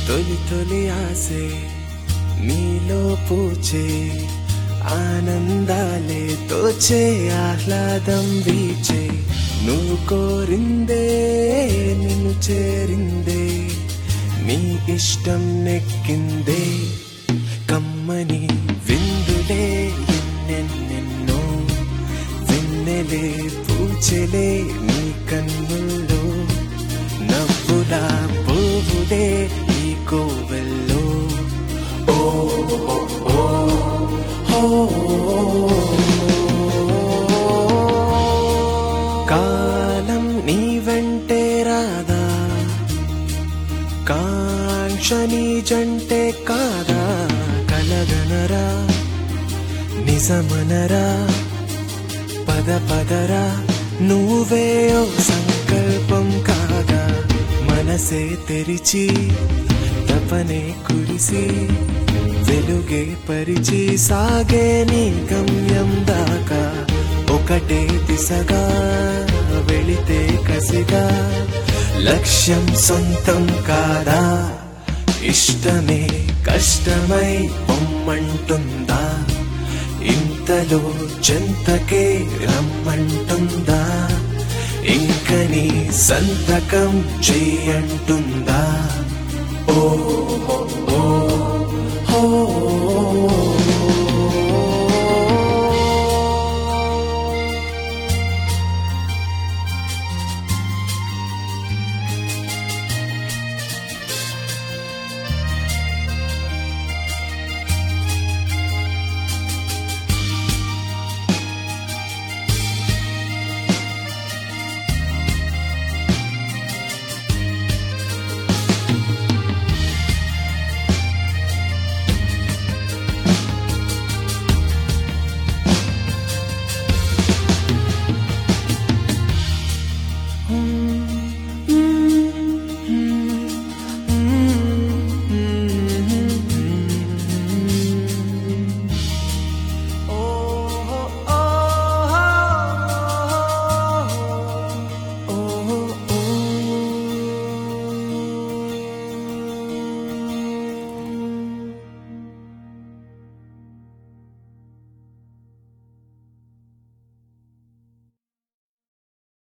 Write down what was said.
తొలి తొలి ఆసే నీలో పూచే ఆనందాలే తోచే ఆహ్లాదం వీచే నువ్వు కోరిందే నిన్ను చేరిందే నీ ఇష్టం నెక్కిందే కమ్మని విందులే ఎన్నెన్నెన్నో వెన్నెలే పూచెలే నీ కన్నుల్లో నవ్వులా పువ్వులే ఈ కోవెల్లో ఓ ఓ, ఓ, కాలం నీ వెంటే రాదా కాంక్ష నీ జంటే కాదా కలగనరా నిజమనరా పద పదరా నువ్వే ఓ సంకల్పం కాగా మనసే తెరిచి తపనే కురిసి వెలుగే పరిచి సాగే నీ గమ్యం దాకా ఒకటే దిశగా వెళితే కసిగా లక్ష్యం సొంతం కాదా ఇష్టమే కష్టమై పొమ్మంటుందా ఇంతలో చెంతకే రమ్మంటుందా ఇంక నీ సంతకం చెయ్యంటుందా ఓ ఓ, ఓ